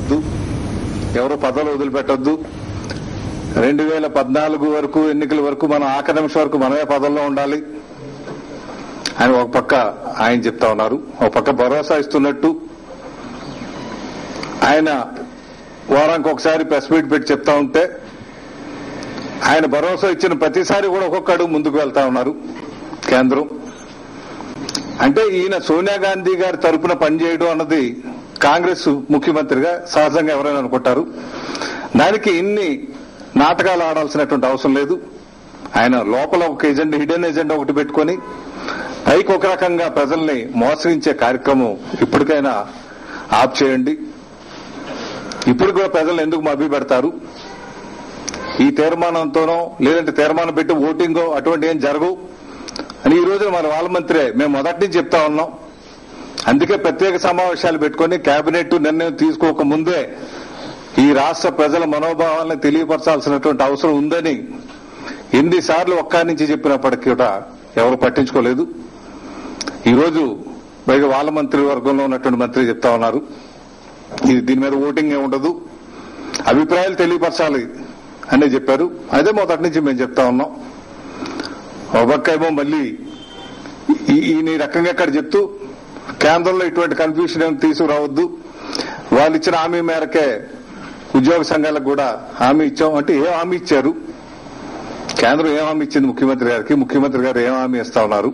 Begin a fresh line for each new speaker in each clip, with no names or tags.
చేయొద్దు ఎవరు పదవులు వదిలిపెట్టొద్దు రెండు వేల పద్నాలుగు వరకు ఎన్నికల వరకు మనం ఆఖరి నిమిషం వరకు మనమే పదవుల్లో ఉండాలి అని ఒక పక్క ఆయన చెప్తా ఉన్నారు ఒక పక్క భరోసా ఇస్తున్నట్టు ఆయన వారానికి ఒకసారి ప్రెస్ మీట్ పెట్టి చెప్తా ఉంటే ఆయన భరోసా ఇచ్చిన ప్రతిసారి కూడా ఒక్కొక్క అడుగు ముందుకు వెళ్తా ఉన్నారు కేంద్రం అంటే ఈయన సోనియా గాంధీ గారి తరపున పనిచేయడం అన్నది కాంగ్రెస్ ముఖ్యమంత్రిగా సహజంగా ఎవరైనా అనుకుంటారు దానికి ఇన్ని నాటకాలు ఆడాల్సినటువంటి అవసరం లేదు ఆయన లోపల ఒక ఎజెండా హిడెన్ ఎజెండా ఒకటి పెట్టుకొని పైకి ఒక రకంగా ప్రజల్ని మోసగించే కార్యక్రమం ఇప్పటికైనా ఆప్ చేయండి ఇప్పుడు కూడా ప్రజలు ఎందుకు మభ్య పెడతారు ఈ తీర్మానంతోనో లేదంటే తీర్మానం పెట్టి ఓటింగో అటువంటి ఏం జరగవు అని ఈ రోజున మన వాళ్ళ మంత్రే మేము మొదటి నుంచి చెప్తా ఉన్నాం అందుకే ప్రత్యేక సమావేశాలు పెట్టుకుని కేబినెట్ నిర్ణయం తీసుకోక ముందే ఈ రాష్ట్ర ప్రజల మనోభావాలను తెలియపరచాల్సినటువంటి అవసరం ఉందని ఎన్నిసార్లు ఒక్క నుంచి చెప్పినప్పటికీ కూడా ఎవరు పట్టించుకోలేదు ఈ రోజు పైగా వాళ్ళ మంత్రి వర్గంలో ఉన్నటువంటి మంత్రి చెప్తా ఉన్నారు ఇది దీని మీద ఓటింగ్ ఏ ఉండదు అభిప్రాయాలు తెలియపరచాలి అని చెప్పారు అదే మొదటి నుంచి మేము చెప్తా ఉన్నాం ఒక పక్క ఏమో మళ్ళీ ఈ- ఈయన ఈ రకంగా ఇక్కడ చెప్తూ కేంద్రంలో ఇటువంటి కన్ఫ్యూషన్ ఏమి తీసుకురావద్దు వాళ్ళు ఇచ్చిన హామీ మేరకే ఉద్యోగ సంఘాలకు కూడా హామీ ఇచ్చాం అంటే ఏ హామీ ఇచ్చారు కేంద్రం ఏం హామీ ఇచ్చింది ముఖ్యమంత్రి గారికి ముఖ్యమంత్రి గారు ఏం హామీ ఇస్తా ఉన్నారు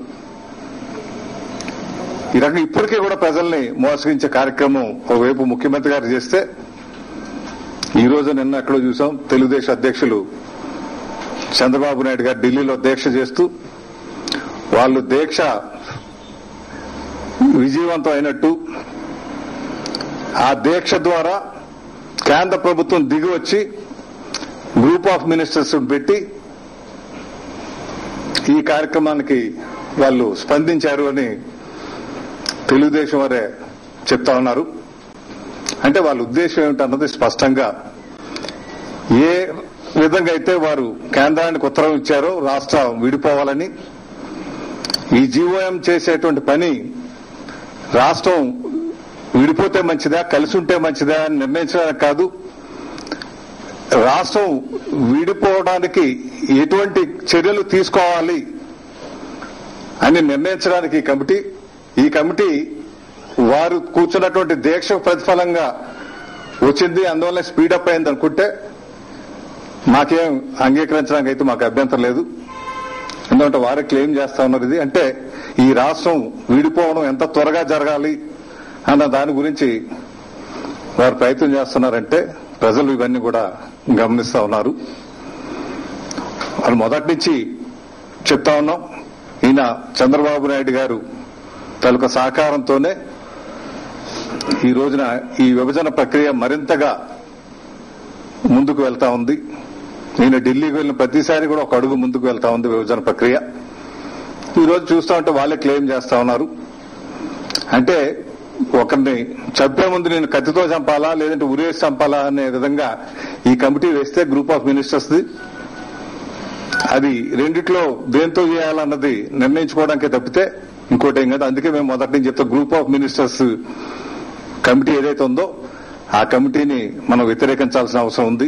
ఈ రకంగా ఇప్పటికీ కూడా ప్రజల్ని మోసగించే కార్యక్రమం ఒకవైపు ముఖ్యమంత్రి గారు చేస్తే ఈ రోజు నిన్న ఎక్కడో చూసాం తెలుగుదేశం అధ్యక్షులు చంద్రబాబు నాయుడు గారు ఢిల్లీలో దీక్ష చేస్తూ వాళ్ళు దీక్ష విజయవంతం అయినట్టు ఆ దీక్ష ద్వారా కేంద్ర ప్రభుత్వం దిగి వచ్చి గ్రూప్ ఆఫ్ మినిస్టర్స్ పెట్టి ఈ కార్యక్రమానికి వాళ్ళు స్పందించారు అని తెలుగుదేశం వారే చెప్తా ఉన్నారు అంటే వాళ్ళ ఉద్దేశం ఏమిటన్నది స్పష్టంగా ఏ విధంగా అయితే వారు కేంద్రానికి ఉత్తరం ఇచ్చారో రాష్ట్రం విడిపోవాలని ఈ జీవోఎం చేసేటువంటి పని రాష్ట్రం విడిపోతే మంచిదా కలిసి ఉంటే మంచిదా అని నిర్ణయించడానికి కాదు రాష్ట్రం విడిపోవడానికి ఎటువంటి చర్యలు తీసుకోవాలి అని నిర్ణయించడానికి ఈ కమిటీ ఈ కమిటీ వారు కూర్చున్నటువంటి దీక్ష ప్రతిఫలంగా వచ్చింది అందువల్ల స్పీడప్ అయింది అనుకుంటే మాకేం అంగీకరించడానికి అయితే మాకు అభ్యంతరం లేదు ఎందుకంటే వారే క్లెయిమ్ చేస్తా ఉన్నారు ఇది అంటే ఈ రాష్ట్రం విడిపోవడం ఎంత త్వరగా జరగాలి అన్న దాని గురించి వారు ప్రయత్నం చేస్తున్నారంటే ప్రజలు ఇవన్నీ కూడా గమనిస్తా ఉన్నారు వాళ్ళు మొదటి నుంచి చెప్తా ఉన్నాం ఈయన చంద్రబాబు నాయుడు గారు తాలూకా సహకారంతోనే ఈ రోజున ఈ విభజన ప్రక్రియ మరింతగా ముందుకు వెళ్తా ఉంది నేను ఢిల్లీకి వెళ్ళిన ప్రతిసారి కూడా ఒక అడుగు ముందుకు వెళ్తా ఉంది విభజన ప్రక్రియ ఈ రోజు చూస్తా ఉంటే వాళ్ళే క్లెయిమ్ చేస్తా ఉన్నారు అంటే ఒకరిని చంపే ముందు నేను కత్తితో చంపాలా లేదంటే ఉరేసి చంపాలా అనే విధంగా ఈ కమిటీ వేస్తే గ్రూప్ ఆఫ్ మినిస్టర్స్ ది అది రెండిట్లో దేంతో చేయాలన్నది నిర్ణయించుకోవడానికే తప్పితే ఇంకోటి ఏం కాదు అందుకే మేము మొదటి నుంచి చెప్తాం గ్రూప్ ఆఫ్ మినిస్టర్స్ కమిటీ ఏదైతే ఉందో ఆ కమిటీని మనం వ్యతిరేకించాల్సిన అవసరం ఉంది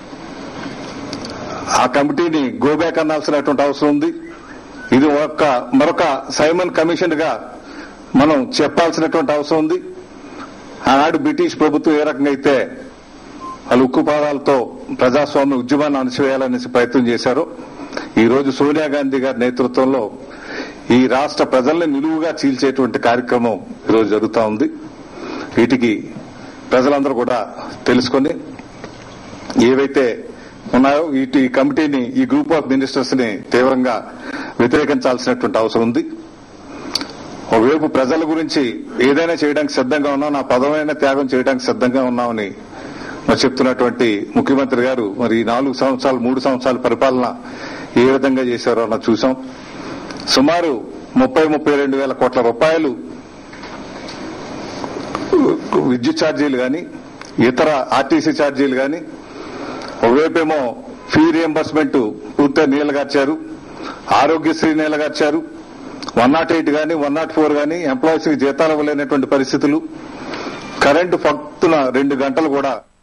ఆ కమిటీని గోబ్యాక్ అనాల్సినటువంటి అవసరం ఉంది ఇది ఒక మరొక సైమన్ కమిషన్ గా మనం చెప్పాల్సినటువంటి అవసరం ఉంది ఆనాడు బ్రిటిష్ ప్రభుత్వం ఏ రకంగా అయితే వాళ్ళు ఉక్కు పాదాలతో ప్రజాస్వామ్య ఉద్యమాన్ని అణచివేయాలనేసి ప్రయత్నం చేశారో ఈ రోజు సోనియా గాంధీ గారి నేతృత్వంలో ఈ రాష్ట్ర ప్రజల్ని నిలువుగా చీల్చేటువంటి కార్యక్రమం ఈరోజు జరుగుతా ఉంది వీటికి ప్రజలందరూ కూడా తెలుసుకొని ఏవైతే ఉన్నాయో వీటి ఈ కమిటీని ఈ గ్రూప్ ఆఫ్ మినిస్టర్స్ ని తీవ్రంగా వ్యతిరేకించాల్సినటువంటి అవసరం ఉంది ఒకవైపు ప్రజల గురించి ఏదైనా చేయడానికి సిద్ధంగా ఉన్నాం నా పదమైన త్యాగం చేయడానికి సిద్ధంగా ఉన్నామని మరి చెప్తున్నటువంటి ముఖ్యమంత్రి గారు మరి ఈ నాలుగు సంవత్సరాలు మూడు సంవత్సరాల పరిపాలన ఏ విధంగా చేశారో అన్న చూసాం సుమారు ముప్పై ముప్పై రెండు వేల కోట్ల రూపాయలు విద్యుత్ ఛార్జీలు గాని ఇతర ఆర్టీసీ ఛార్జీలు గాని ఒకవైపేమో ఫీ రియంబర్స్మెంట్ పూర్తిగా నీళ్ళగార్చారు ఆరోగ్యశ్రీ నీళ్ళగార్చారు వన్ నాట్ ఎయిట్ గాని వన్ నాట్ ఫోర్ గాని ఎంప్లాయీస్ కి జీతాలు ఇవ్వలేనటువంటి పరిస్థితులు కరెంటు ఫక్తున రెండు గంటలు కూడా